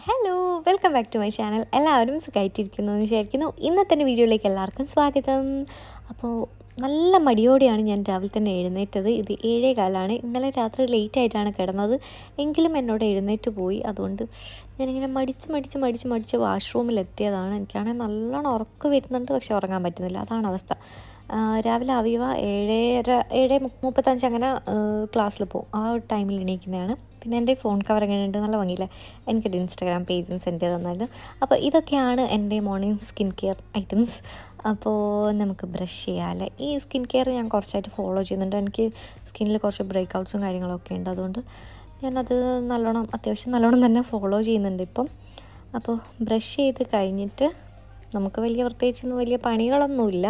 hello welcome back to my channel എല്ലാവരും സുഖമായിട്ടിരിക്കുന്നു എന്ന് വിചാരിക്കുന്നു ഇന്നത്തെ എൻ്റെ വീഡിയോയിലേക്ക് എല്ലാവർക്കും സ്വാഗതം അപ്പോൾ നല്ല മടിയോടെയാണ് ഞാൻ രാവിലെ തന്നെ എഴുന്നേറ്റത് ഇത് ഏഴേ കാലാണ് ഇന്നലെ രാത്രി ലേറ്റ് ആയിട്ടാണ് കിടന്നത് എങ്കിലും എന്നോട് എഴുന്നേറ്റ് പോയി അതുകൊണ്ട് ഞാനിങ്ങനെ മടിച്ച് മടിച്ച് മടിച്ച് മടിച്ച് വാഷ്റൂമിൽ എത്തിയതാണ് എനിക്കാണെങ്കിൽ നല്ലോണം ഉറക്കം വരുന്നുണ്ട് പക്ഷെ ഉറങ്ങാൻ പറ്റുന്നില്ല അതാണ് അവസ്ഥ ആ, രാവിലെ അവീവ ഏഴര ഏഴ് മു- മുപ്പത്തഞ്ച് അങ്ങനെ ക്ലാസ്സിൽ പോകും ആ ഒരു ടൈമിൽ എണീക്കുന്നതാണ് പിന്നെ എൻ്റെ ഫോൺ കവർ എങ്ങനെയുണ്ട് നല്ല ഭംഗിയില്ല എനിക്കൊരു ഇൻസ്റ്റാഗ്രാം പേജും സെൻഡ് ചെയ്ത് തന്നായിരുന്നു അപ്പോൾ ഇതൊക്കെയാണ് എൻ്റെ മോർണിംഗ് സ്കിൻ കെയർ ഐറ്റംസ് അപ്പോൾ നമുക്ക് ബ്രഷ് ചെയ്യാമല്ലേ ഈ സ്കിൻ കെയർ ഞാൻ കുറച്ചായിട്ട് ഫോളോ ചെയ്യുന്നുണ്ട് എനിക്ക് സ്കിന്നിൽ കുറച്ച് ബ്രേക്ക് ഔട്ട്സും കാര്യങ്ങളൊക്കെ ഉണ്ട് അതുകൊണ്ട് ഞാനത് നല്ലോണം അത്യാവശ്യം നല്ലോണം തന്നെ ഫോളോ ചെയ്യുന്നുണ്ട് ഇപ്പം അപ്പോൾ ബ്രഷ് ചെയ്ത് കഴിഞ്ഞിട്ട് നമുക്ക് വലിയ പ്രത്യേകിച്ചൊന്നും വലിയ പണികളൊന്നുമില്ല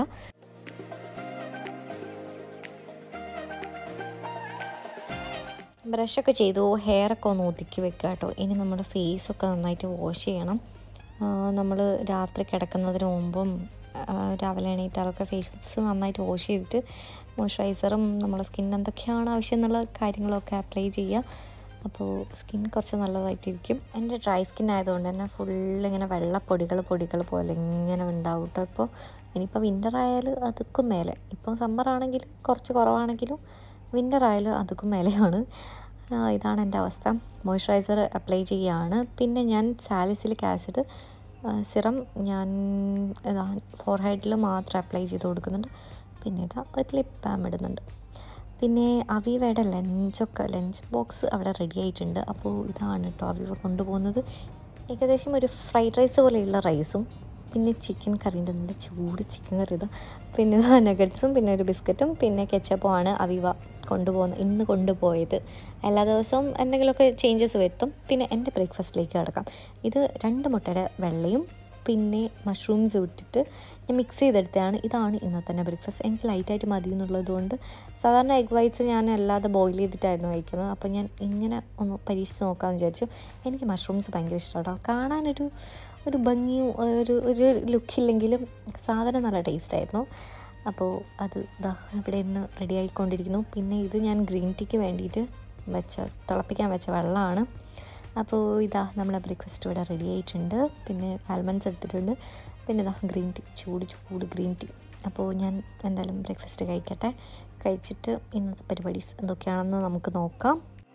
ബ്രഷൊക്കെ ചെയ്തു ഹെയറൊക്കെ ഒന്ന് ഒതുക്കി വെക്കുക കേട്ടോ ഇനി നമ്മുടെ ഫേസൊക്കെ നന്നായിട്ട് വാഷ് ചെയ്യണം നമ്മൾ രാത്രി കിടക്കുന്നതിന് മുമ്പും ആ, രാവിലെ എണീറ്റാലൊക്കെ ഫേസ് നന്നായിട്ട് വാഷ് ചെയ്തിട്ട് മോയ്സ്ചറൈസറും നമ്മുടെ സ്കിന്നിന് എന്തൊക്കെയാണ് ആവശ്യം എന്നുള്ള കാര്യങ്ങളൊക്കെ അപ്ലൈ ചെയ്യുക അപ്പോൾ സ്കിൻ കുറച്ച് നല്ലതായിട്ടിരിക്കും എൻ്റെ ഡ്രൈ സ്കിൻ ആയതുകൊണ്ട് തന്നെ ഫുള്ള് ഇങ്ങനെ വെള്ളപ്പൊടികൾ പൊടികൾ പോലെ ഇങ്ങനെ ഉണ്ടാവും കേട്ടോ ഇപ്പോൾ ഇനിയിപ്പോൾ വിൻ്റർ ആയാൽ അതുക്കും മേലെ ഇപ്പോൾ സമ്മർ ആണെങ്കിൽ കുറച്ച് കുറവാണെങ്കിലും വിൻ്റർ ആയാലും അതുക്കും മേലെയാണ് ആ, ഇതാണ് എൻ്റെ അവസ്ഥ മോയ്സ്ചറൈസർ അപ്ലൈ ചെയ്യുകയാണ് പിന്നെ ഞാൻ സാലിസിലിക് ആസിഡ് സിറം ഞാൻ ഇതാ ഫോർ ഹെഡിൽ മാത്രം അപ്ലൈ ചെയ്ത് കൊടുക്കുന്നുണ്ട് പിന്നെ ഇതാ ഒരു ലിപ് ബാം ഇടുന്നുണ്ട് പിന്നെ അവീവയുടെ ലഞ്ചൊക്കെ ലഞ്ച് ബോക്സ് അവിടെ റെഡി ആയിട്ടുണ്ട് അപ്പോൾ ഇതാണ് കേട്ടോ അവീവ കൊണ്ടുപോകുന്നത് ഏകദേശം ഒരു ഫ്രൈഡ് റൈസ് പോലെയുള്ള റൈസും പിന്നെ ചിക്കൻ കറീൻ്റെ നല്ല ചൂട് ചിക്കൻ കറി ഇതാ പിന്നെ നഗറ്റ്സും പിന്നെ ഒരു ബിസ്ക്കറ്റും പിന്നെ കെച്ചപ്പും ആണ് അവീവ കൊണ്ടുപോകുന്നത് ഇന്ന് കൊണ്ടുപോയത് എല്ലാ ദിവസവും എന്തെങ്കിലുമൊക്കെ ചേഞ്ചസ് വരുത്തും പിന്നെ എൻ്റെ ബ്രേക്ക്ഫാസ്റ്റിലേക്ക് കിടക്കാം ഇത് രണ്ട് മുട്ടയുടെ വെള്ളയും പിന്നെ മഷ്റൂംസ് ഇട്ടിട്ട് ഞാൻ മിക്സ് ചെയ്തെടുത്തതാണ് ഇതാണ് ഇന്നത്തെ എൻ്റെ ബ്രേക്ക്ഫാസ്റ്റ് എനിക്ക് ലൈറ്റായിട്ട് മതി എന്നുള്ളത് കൊണ്ട് സാധാരണ എഗ് വൈറ്റ്സ് ഞാൻ അല്ലാതെ ബോയിൽ ചെയ്തിട്ടായിരുന്നു കഴിക്കുന്നത് അപ്പോൾ ഞാൻ ഇങ്ങനെ ഒന്ന് പരീക്ഷിച്ച് നോക്കാമെന്ന് വിചാരിച്ചു എനിക്ക് മഷ്റൂംസ് ഭയങ്കര ഇഷ്ടമാണ് കാണാനൊരു ഒരു ഭംഗിയും ഒരു ഒരു ലുക്കില്ലെങ്കിലും സാധനം നല്ല ടേസ്റ്റായിരുന്നു അപ്പോൾ അത് ഇതാ ഇവിടെ നിന്ന് റെഡി ആയിക്കൊണ്ടിരിക്കുന്നു പിന്നെ ഇത് ഞാൻ ഗ്രീൻ ടീക്ക് വേണ്ടിയിട്ട് വെച്ച തിളപ്പിക്കാൻ വെച്ച വെള്ളമാണ് അപ്പോൾ ഇതാ നമ്മളെ ബ്രേക്ക്ഫാസ്റ്റ് ഇവിടെ റെഡി ആയിട്ടുണ്ട് പിന്നെ ആൽമണ്ട്സ് എടുത്തിട്ടുണ്ട് പിന്നെ ഇതാ ഗ്രീൻ ടീ ചൂട് ചൂട് ഗ്രീൻ ടീ അപ്പോൾ ഞാൻ എന്തായാലും ബ്രേക്ക്ഫാസ്റ്റ് കഴിക്കട്ടെ കഴിച്ചിട്ട് ഇന്നത്തെ പരിപാടീസ് എന്തൊക്കെയാണെന്ന് നമുക്ക് നോക്കാം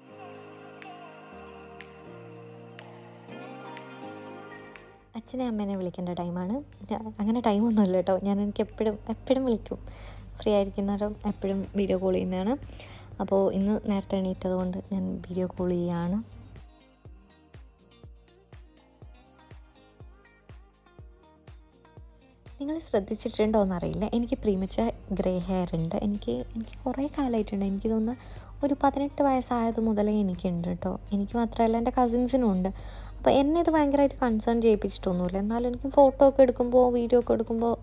അച്ഛനെ അമ്മേനെ വിളിക്കേണ്ട ടൈമാണ് ഞാൻ- അങ്ങനെ ടൈമൊന്നുമില്ല കേട്ടോ ഞാൻ എനിക്ക് എപ്പോഴും എപ്പോഴും വിളിക്കും ഫ്രീ ആയിരിക്കുന്നവരും എപ്പോഴും വീഡിയോ കോൾ ചെയ്യുന്നതാണ് അപ്പോൾ ഇന്ന് നേരത്തെ എണീറ്റത് കൊണ്ട് ഞാൻ വീഡിയോ കോൾ ചെയ്യുകയാണ് നിങ്ങൾ ശ്രദ്ധിച്ചിട്ടുണ്ടോ എന്നറിയില്ല എനിക്ക് പ്രീമച്ച ഗ്രേ ഹെയർ ഉണ്ട് എനിക്ക് എനിക്ക് കുറേ കാലമായിട്ടുണ്ട് എനിക്ക് തോന്നുന്നു ഒരു പതിനെട്ട് വയസ്സായത് മുതലേ എനിക്കുണ്ട് കേട്ടോ എനിക്ക് മാത്രമല്ല എൻ്റെ കസിൻസിനും ഉണ്ട് അപ്പോൾ എന്നെ ഇത് ഭയങ്കരമായിട്ട് കൺസേൺ ചെയ്യിപ്പിച്ചിട്ടൊന്നുമില്ല എന്നാലും എനിക്ക് ഫോട്ടോ ഒക്കെ എടുക്കുമ്പോൾ വീഡിയോ ഒക്കെ എടുക്കുമ്പോൾ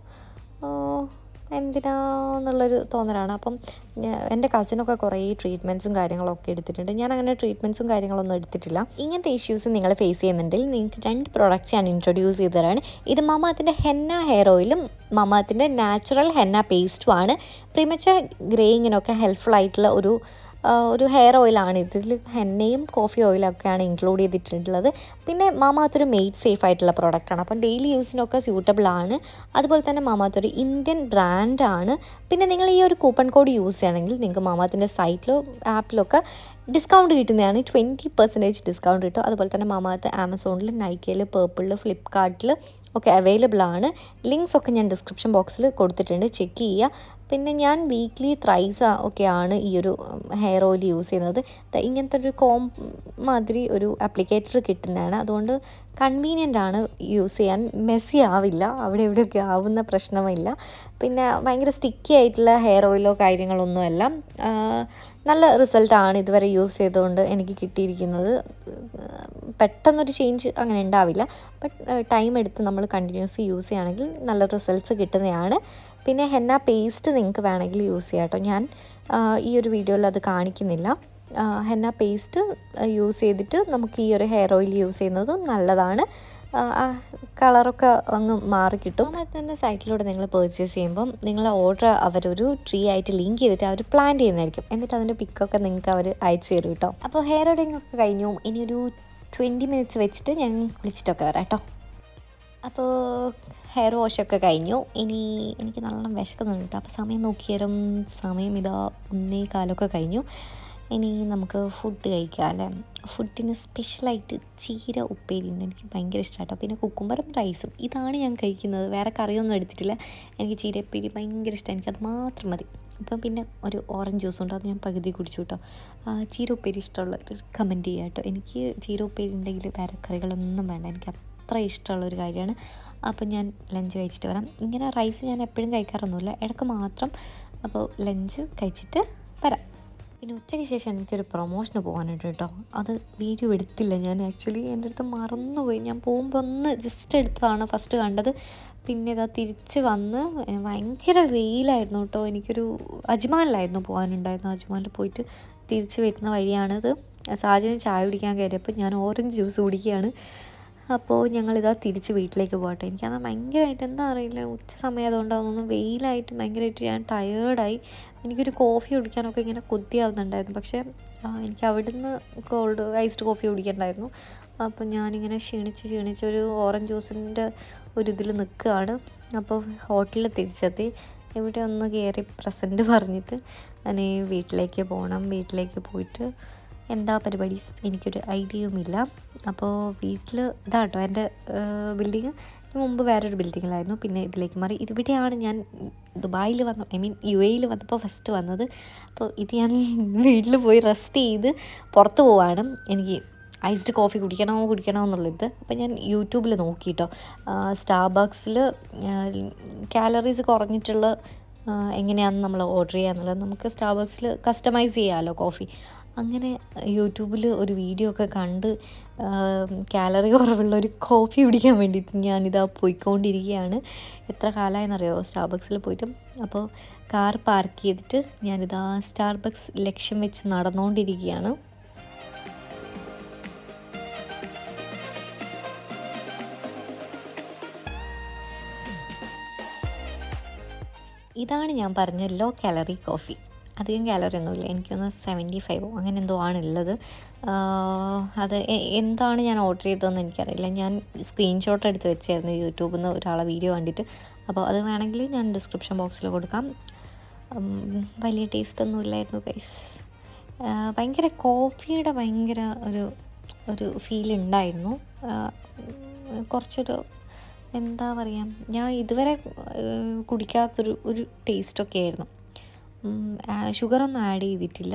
എന്തിനാന്നുള്ളൊരു തോന്നലാണ് അപ്പം ഞാ- എൻ്റെ കസിനൊക്കെ കുറേ ട്രീറ്റ്മെൻറ്റ്സും കാര്യങ്ങളൊക്കെ എടുത്തിട്ടുണ്ട് ഞാൻ അങ്ങനെ ട്രീറ്റ്മെൻറ്റ്സും കാര്യങ്ങളൊന്നും എടുത്തിട്ടില്ല ഇങ്ങനത്തെ ഇഷ്യൂസ് നിങ്ങൾ ഫേസ് ചെയ്യുന്നുണ്ടെങ്കിൽ നിങ്ങൾക്ക് രണ്ട് പ്രോഡക്റ്റ്സ് ഞാൻ ഇൻട്രൊഡ്യൂസ് ചെയ്തതാണ് ഇത് മമാത്തിൻ്റെ ഹെന്ന ഹെയർ ഓയിലും മമാത്തിൻ്റെ നാച്ചുറൽ ഹെന്ന പേസ്റ്റും ആണ് പ്രിമച്ച ഗ്രേയിങ്ങിനൊക്കെ ഹെൽപ്ഫുൾ ആയിട്ടുള്ള ഒരു ആ, ഒരു ഹെയർ ഓയിലാണ് ഇതിൽ ഹെന്നയും കോഫി ഓയിലൊക്കെയാണ് ഇൻക്ലൂഡ് ചെയ്തിട്ടുള്ളത് പിന്നെ മാമാത്തൊരു മെയ്ഡ് സേഫ് ആയിട്ടുള്ള പ്രോഡക്റ്റാണ് അപ്പം ഡെയിലി യൂസിനൊക്കെ സ്യൂട്ടബിൾ ആണ് അതുപോലെ തന്നെ മാമാത്തൊരു ഇന്ത്യൻ ബ്രാൻഡാണ് പിന്നെ നിങ്ങൾ ഈ ഒരു കൂപ്പൺ കോഡ് യൂസ് ചെയ്യണമെങ്കിൽ നിങ്ങൾക്ക് മാമാത്തിൻ്റെ സൈറ്റിലോ ആപ്പിലൊക്കെ ഡിസ്കൗണ്ട് കിട്ടുന്നതാണ് ട്വൻറ്റി പെർസെൻറ്റേജ് ഡിസ്കൗണ്ട് കിട്ടും അതുപോലെ തന്നെ മാമാത്ത് ആമസോണിൽ നൈക്കയിൽ പേർപ്പിളിൽ ഫ്ലിപ്കാർട്ടിൽ ഒക്കെ അവൈലബിൾ ആണ് ലിങ്ക്സ് ഒക്കെ ഞാൻ ഡിസ്ക്രിപ്ഷൻ ബോക്സിൽ കൊടുത്തിട്ടുണ്ട് ചെക്ക് ചെയ്യുക പിന്നെ ഞാൻ വീക്ക്ലി ത്രൈസ് ഒക്കെയാണ് ഈ ഒരു ഹെയർ ഓയിൽ യൂസ് ചെയ്യുന്നത് ദാ ഇങ്ങനത്തെ ഒരു കോം മാതിരി ഒരു അപ്ലിക്കേറ്റർ കിട്ടുന്നതാണ് അതുകൊണ്ട് കൺവീനിയൻ്റ് ആണ് യൂസ് ചെയ്യാൻ മെസ്സി ആവില്ല അവിടെ ഇവിടെയൊക്കെ ആവുന്ന പ്രശ്നമില്ല പിന്നെ ഭയങ്കര സ്റ്റിക്കി ആയിട്ടുള്ള ഹെയർ ഓയിലോ കാര്യങ്ങളൊന്നുമല്ല ആ, നല്ല റിസൾട്ടാണ് ഇതുവരെ യൂസ് ചെയ്തുകൊണ്ട് എനിക്ക് കിട്ടിയിരിക്കുന്നത് പെട്ടെന്നൊരു ചേഞ്ച് അങ്ങനെ ഉണ്ടാവില്ല ബട്ട് ടൈം എടുത്ത് നമ്മൾ കണ്ടിന്യൂസ് യൂസ് ചെയ്യുകയാണെങ്കിൽ നല്ല റിസൾട്ട്സ് കിട്ടുന്നതാണ് പിന്നെ ഹെന്ന പേസ്റ്റ് നിങ്ങൾക്ക് വേണമെങ്കിൽ യൂസ് ചെയ്യാം കേട്ടോ ഞാൻ ആ, ഈ ഒരു വീഡിയോയിൽ അത് കാണിക്കുന്നില്ല ആ, ഹെന്ന പേസ്റ്റ് യൂസ് ചെയ്തിട്ട് നമുക്ക് ഈ ഒരു ഹെയർ ഓയിൽ യൂസ് ചെയ്യുന്നതും നല്ലതാണ് കളറൊക്കെ അങ്ങ് മാറി കിട്ടും അതുപോലെ തന്നെ സൈറ്റിലൂടെ നിങ്ങൾ പർച്ചേസ് ചെയ്യുമ്പം നിങ്ങളെ ഓർഡർ അവരൊരു ട്രീ ആയിട്ട് ലിങ്ക് ചെയ്തിട്ട് അവർ പ്ലാൻ ചെയ്യുന്നതായിരിക്കും എന്നിട്ട് അതിൻ്റെ പിക്കൊക്കെ നിങ്ങൾക്ക് അവർ അയച്ചു തരും കേട്ടോ അപ്പോൾ ഹെയർ ഓയിലിംഗ് ഒക്കെ കഴിഞ്ഞു ഇനിയൊരു ട്വൻറ്റി മിനിറ്റ്സ് വെച്ചിട്ട് ഞാൻ കുളിച്ചിട്ടൊക്കെ വരാം കേട്ടോ അപ്പോൾ ഹെയർ വാഷൊക്കെ കഴിഞ്ഞു ഇനി എനിക്ക് നല്ലോണം വിശക്കുന്നുണ്ട് കേട്ടോ അപ്പോൾ സമയം നോക്കിയാലും സമയം ഇതാ ഒന്നേ കാലമൊക്കെ കഴിഞ്ഞു ഇനി നമുക്ക് ഫുഡ് കഴിക്കാം അല്ലേ ഫുഡിന് സ്പെഷ്യലായിട്ട് ചീര ഉപ്പേരിയുണ്ട് എനിക്ക് ഭയങ്കര ഇഷ്ടമാട്ടോ പിന്നെ കുക്കുംബറും റൈസും ഇതാണ് ഞാൻ കഴിക്കുന്നത് വേറെ കറിയൊന്നും എടുത്തിട്ടില്ല എനിക്ക് ചീര ഉപ്പേരി ഭയങ്കര ഇഷ്ടമാണ് എനിക്കത് മാത്രം മതി അപ്പം പിന്നെ ഒരു ഓറഞ്ച് ജ്യൂസ് ഉണ്ട് അത് ഞാൻ പകുതി കുടിച്ചു കേട്ടോ ആ, ചീര ഉപ്പേരി ഇഷ്ടമുള്ളവർ കമൻറ്റ് ചെയ്യുക കേട്ടോ എനിക്ക് ചീര ഉപ്പേരി ഉണ്ടെങ്കിൽ വേറെ കറികളൊന്നും വേണ്ട എനിക്ക് അത്ര ഇഷ്ടമുള്ളൊരു കാര്യമാണ് അപ്പോൾ ഞാൻ ലഞ്ച് കഴിച്ചിട്ട് വരാം ഇങ്ങനെ റൈസ് ഞാൻ എപ്പോഴും കഴിക്കാറൊന്നുമില്ല ഇടയ്ക്ക് മാത്രം അപ്പോൾ ലഞ്ച് കഴിച്ചിട്ട് വരാം പിന്നെ ഉച്ചയ്ക്ക് ശേഷം എനിക്കൊരു പ്രൊമോഷന് പോകാനുണ്ട് കേട്ടോ അത് വീഡിയോ എടുത്തില്ല ഞാൻ ആക്ച്വലി എൻ്റെ അടുത്ത് മറന്നുപോയി ഞാൻ പോകുമ്പോൾ ഒന്ന് ജസ്റ്റ് എടുത്തതാണ് ഫസ്റ്റ് കണ്ടത് പിന്നെ ഇതാ തിരിച്ച് വന്ന് ഏ, ഭയങ്കര വെയിലായിരുന്നു കേട്ടോ എനിക്കൊരു അജ്മാനിലായിരുന്നു പോകാനുണ്ടായിരുന്നു അജ്മാനിൽ പോയിട്ട് തിരിച്ച് വരുന്ന വഴിയാണിത് സാഹചര്യം ചായ കുടിക്കാൻ കയറിയപ്പോൾ ഞാൻ ഓറഞ്ച് ജ്യൂസ് കുടിക്കുകയാണ് അപ്പോൾ ഞങ്ങളിതാ തിരിച്ച് വീട്ടിലേക്ക് പോകട്ടെ എനിക്കത് ഭയങ്കരമായിട്ട് എന്താ അറിയില്ല ഉച്ച സമയം അതുകൊണ്ടാണെന്നൊന്നും വെയിലായിട്ട് ഭയങ്കരമായിട്ട് ഞാൻ ടയേർഡായി എനിക്കൊരു കോഫി കുടിക്കാനൊക്കെ ഇങ്ങനെ കൊതിയാവുന്നുണ്ടായിരുന്നു പക്ഷേ ആ, എനിക്ക് അവിടുന്ന് കോൾഡ് ഐസ്ഡ് കോഫി കുടിക്കണ്ടായിരുന്നു അപ്പോൾ ഞാനിങ്ങനെ ക്ഷീണിച്ച് ക്ഷീണിച്ച് ഒരു ഓറഞ്ച് ജ്യൂസിൻ്റെ ഒരു ഇതിൽ നിൽക്കുകയാണ് അപ്പോൾ ഹോട്ടലിൽ തിരിച്ചെത്തി ഇവിടെ ഒന്ന് കയറി പ്രസൻറ്റ് പറഞ്ഞിട്ട് ഞാൻ വീട്ടിലേക്ക് പോകണം വീട്ടിലേക്ക് പോയിട്ട് എന്താ പരിപാടി എനിക്കൊരു ഐഡിയയുമില്ല അപ്പോൾ വീട്ടിൽ ഇതാട്ടോ എൻ്റെ ബിൽഡിങ് മുമ്പ് വേറൊരു ബിൽഡിങ്ങിലായിരുന്നു പിന്നെ ഇതിലേക്ക് മാറി ഇതിവിടെയാണ് ഞാൻ ദുബായിൽ വന്ന ഐ മീൻ യു എയിൽ വന്നപ്പോൾ ഫസ്റ്റ് വന്നത് അപ്പോൾ ഇത് ഞാൻ വീട്ടിൽ പോയി റെസ്റ്റ് ചെയ്ത് പുറത്ത് പോവാണ് എനിക്ക് ഐസ്ഡ് കോഫി കുടിക്കണമോ കുടിക്കണമോ എന്നുള്ളത് അപ്പോൾ ഞാൻ യൂട്യൂബിൽ നോക്കിയിട്ടോ സ്റ്റാർബക്സിൽ കാലറീസ് കുറഞ്ഞിട്ടുള്ള ആ, എങ്ങനെയാണ് നമ്മൾ ഓർഡർ ചെയ്യുക എന്നുള്ളത് നമുക്ക് സ്റ്റാർബക്സിൽ കസ്റ്റമൈസ് ചെയ്യാമല്ലോ കോഫി അങ്ങനെ യൂട്യൂബിൽ ഒരു വീഡിയോ ഒക്കെ കണ്ട് കാലറി കുറവുള്ള ഒരു കോഫി കുടിക്കാൻ വേണ്ടിയിട്ട് ഞാനിതാ പോയിക്കൊണ്ടിരിക്കുകയാണ് എത്ര കാലമായെന്നറിയോ സ്റ്റാർബക്സിൽ പോയിട്ട് അപ്പോൾ കാർ പാർക്ക് ചെയ്തിട്ട് ഞാനിതാ സ്റ്റാർബക്സ് ലക്ഷ്യം വെച്ച് നടന്നുകൊണ്ടിരിക്കുകയാണ് ഇതാണ് ഞാൻ പറഞ്ഞ ലോ കാലറി കോഫി അധികം കാലറി ഒന്നുമില്ല എനിക്കൊന്ന് സെവൻറ്റി ഫൈവോ അങ്ങനെ എന്തോ ആണുള്ളത് ആഹ് അത് എ- എന്താണ് ഞാൻ ഓർഡർ ചെയ്തതെന്ന് എനിക്കറിയില്ല ഞാൻ സ്ക്രീൻഷോട്ട് എടുത്ത് വെച്ചായിരുന്നു യൂട്യൂബിൽ നിന്ന് ഒരാളെ വീഡിയോ കണ്ടിട്ട് അപ്പോൾ അത് വേണമെങ്കിൽ ഞാൻ ഡിസ്ക്രിപ്ഷൻ ബോക്സിൽ കൊടുക്കാം ഉം, വലിയ ടേസ്റ്റ് ഒന്നും ഇല്ലായിരുന്നു ഗൈസ് ഭയങ്കര കോഫിയുടെ ഭയങ്കര ഒരു ഒരു ഫീൽ ഉണ്ടായിരുന്നു ആഹ് ഉം, കുറച്ചൊരു എന്താ പറയുക ഞാൻ ഇതുവരെ ഏഹ്, കുടിക്കാത്തൊരു ഒരു ടേസ്റ്റൊക്കെ ആയിരുന്നു ഷുഗറൊന്നും ആഡ് ചെയ്തിട്ടില്ല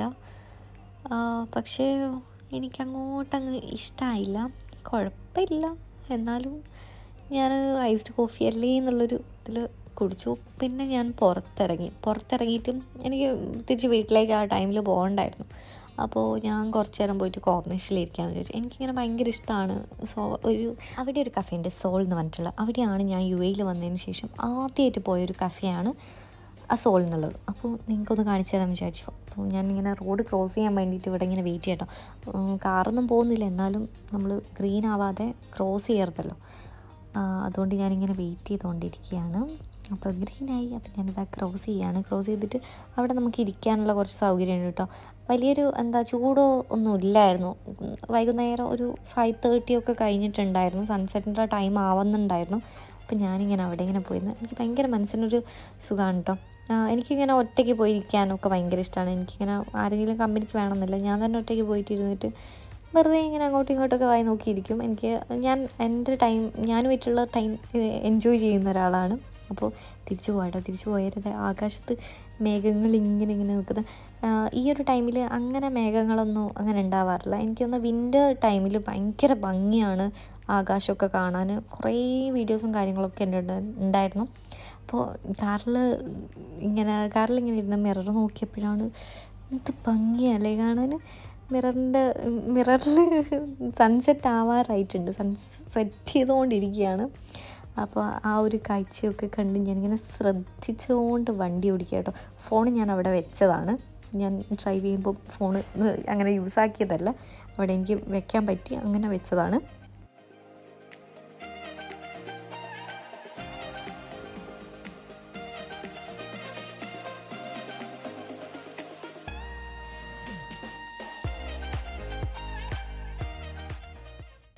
ആ, പക്ഷേ എനിക്കങ്ങോട്ടങ്ങ് ഇഷ്ടമായില്ല കുഴപ്പമില്ല എന്നാലും ഞാൻ ഐസ്ഡ് കോഫി അല്ലേ എന്നുള്ളൊരു ഇതിൽ കുടിച്ചു പിന്നെ ഞാൻ പുറത്തിറങ്ങി പുറത്തിറങ്ങിയിട്ടും എനിക്ക് തിരിച്ച് വീട്ടിലേക്ക് ആ ടൈമിൽ പോകണ്ടായിരുന്നു അപ്പോൾ ഞാൻ കുറച്ച് നേരം പോയിട്ട് കോർണേഷനിലിരിക്കാമെന്ന് വിചാരിച്ചു എനിക്കിങ്ങനെ ഭയങ്കര ഇഷ്ടമാണ് സോ ഒരു അവിടെ ഒരു കഫേ ഉണ്ട് സോൾ എന്ന് പറഞ്ഞിട്ടുള്ള അവിടെയാണ് ഞാൻ യു എയിൽ വന്നതിന് ശേഷം ആദ്യമായിട്ട് പോയൊരു കഫേയാണ് ആ സോൾ എന്നുള്ളത് അപ്പോൾ നിങ്ങൾക്കൊന്ന് കാണിച്ചു തരാൻ വിചാരിച്ചു അപ്പോൾ ഞാനിങ്ങനെ റോഡ് ക്രോസ് ചെയ്യാൻ വേണ്ടിയിട്ട് ഇവിടെ ഇങ്ങനെ വെയിറ്റ് ചെയ്യട്ടോ ഉം, കാറൊന്നും പോകുന്നില്ല എന്നാലും നമ്മൾ ഗ്രീൻ ആവാതെ ക്രോസ് ചെയ്യരുതല്ലോ ആ, അതുകൊണ്ട് ഞാനിങ്ങനെ വെയിറ്റ് ചെയ്തുകൊണ്ടിരിക്കുകയാണ് അപ്പോൾ ഗ്രീനായി അപ്പോൾ ഞാനിതാ ക്രോസ് ചെയ്യാണ് ക്രോസ് ചെയ്തിട്ട് അവിടെ നമുക്ക് ഇരിക്കാനുള്ള കുറച്ച് സൗകര്യമുണ്ട് കേട്ടോ വലിയൊരു എന്താ ചൂടോ ഒന്നും ഇല്ലായിരുന്നു ഉം, വൈകുന്നേരം ഒരു ഫൈവ് തേർട്ടി ഒക്കെ കഴിഞ്ഞിട്ടുണ്ടായിരുന്നു സൺസെറ്റിൻ്റെ ടൈം ആവുന്നുണ്ടായിരുന്നു അപ്പോൾ ഞാനിങ്ങനെ അവിടെ ഇങ്ങനെ പോയിരുന്നു എനിക്ക് ഭയങ്കര മനസ്സിനൊരു സുഖമാണ് കേട്ടോ ആ, എനിക്കിങ്ങനെ ഒറ്റയ്ക്ക് പോയി ഇരിക്കാനൊക്കെ ഭയങ്കര ഇഷ്ടമാണ് എനിക്കിങ്ങനെ ആരെങ്കിലും കമ്പനിക്ക് വേണമെന്നില്ല ഞാൻ തന്നെ ഒറ്റയ്ക്ക് പോയിട്ട് ഇരുന്നിട്ട് വെറുതെ ഇങ്ങനെ അങ്ങോട്ടും ഇങ്ങോട്ടൊക്കെ വായി നോക്കിയിരിക്കും എനിക്ക് ഞാൻ എൻ്റെ ടൈം ഞാനുമായിട്ടുള്ള ടൈം എൻജോയ് ചെയ്യുന്ന ഒരാളാണ് അപ്പോൾ തിരിച്ചു പോകട്ടോ തിരിച്ചു പോയത് ആകാശത്ത് മേഘങ്ങൾ ഇങ്ങനെ ഇങ്ങനെ നിൽക്കുന്ന ആ, ഈ ഒരു ടൈമിൽ അങ്ങനെ മേഘങ്ങളൊന്നും അങ്ങനെ ഉണ്ടാവാറില്ല എനിക്കൊന്ന് വിൻ്റർ ടൈമിൽ ഭയങ്കര ഭംഗിയാണ് ആകാശമൊക്കെ കാണാൻ കുറേ വീഡിയോസും കാര്യങ്ങളൊക്കെ എൻ്റെ ഉണ്ട്- ഉണ്ടായിരുന്നു അപ്പോൾ കാറിൽ ഇങ്ങനെ കാറിൽ ഇങ്ങനെ ഇരുന്ന മിറർ നോക്കിയപ്പോഴാണ് എന്ത് ഭംഗിയല്ലേ കാണാൻ മിററിൻ്റെ മിററിൽ സൺസെറ്റ് ആവാറായിട്ടുണ്ട് സൺസെറ്റ് ചെയ്തുകൊണ്ടിരിക്കുകയാണ് അപ്പോൾ ആ ഒരു കാഴ്ചയൊക്കെ കണ്ട് ഞാനിങ്ങനെ ശ്രദ്ധിച്ചുകൊണ്ട് വണ്ടി ഓടിക്കുക കേട്ടോ ഫോൺ ഞാൻ അവിടെ വെച്ചതാണ് ഞാൻ ഡ്രൈവ് ചെയ്യുമ്പോൾ ഫോൺ അങ്ങനെ യൂസ് ആക്കിയതല്ല അവിടെ എനിക്ക് വെക്കാൻ പറ്റി അങ്ങനെ വെച്ചതാണ്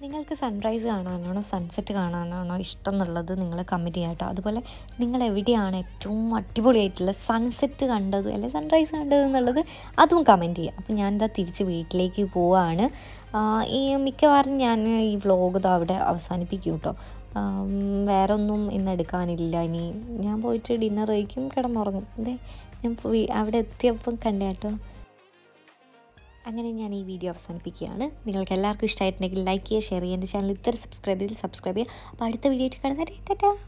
നിങ്ങൾക്ക് സൺറൈസ് കാണാനാണോ സൺസെറ്റ് കാണാനാണോ ഇഷ്ടം എന്നുള്ളത് നിങ്ങൾ കമൻറ്റ് ചെയ്യാം കേട്ടോ അതുപോലെ നിങ്ങൾ എവിടെയാണ് ഏറ്റവും അടിപൊളിയായിട്ടുള്ള സൺസെറ്റ് കണ്ടത് അല്ലെങ്കിൽ സൺറൈസ് കണ്ടത് എന്നുള്ളത് അതും കമൻറ്റ് ചെയ്യാം അപ്പോൾ ഞാനിതാ തിരിച്ച് വീട്ടിലേക്ക് പോവാണ് ആ, ഈ മിക്കവാറും ഞാൻ ഈ വ്ലോഗ് ഇതാ അവിടെ അവസാനിപ്പിക്കും കേട്ടോ ആം, വേറെ ഒന്നും ഇന്ന് എടുക്കാനില്ല ഇനി ഞാൻ പോയിട്ട് ഡിന്നർ കഴിക്കും കിടന്നുറങ്ങും അതെ ഞാൻ പോയി അവിടെ എത്തിയപ്പം കണ്ടേ കേട്ടോ അങ്ങനെ ഞാൻ ഈ വീഡിയോ അവസാനിപ്പിക്കുകയാണ് നിങ്ങൾക്ക് എല്ലാവർക്കും ഇഷ്ടമായിട്ടുണ്ടെങ്കിൽ ലൈക്ക് ചെയ്യുക ഷെയർ ചെയ്യുക എൻ്റെ ചാനൽ ഇത്ര സബ്സ്ക്രൈബ് ചെയ്ത് സബ്സ്ക്രൈബ് ചെയ്യുക അപ്പോൾ അടുത്ത വീഡിയോ ആയിട്ട് കാണുന്നവരെ ടാറ്റാ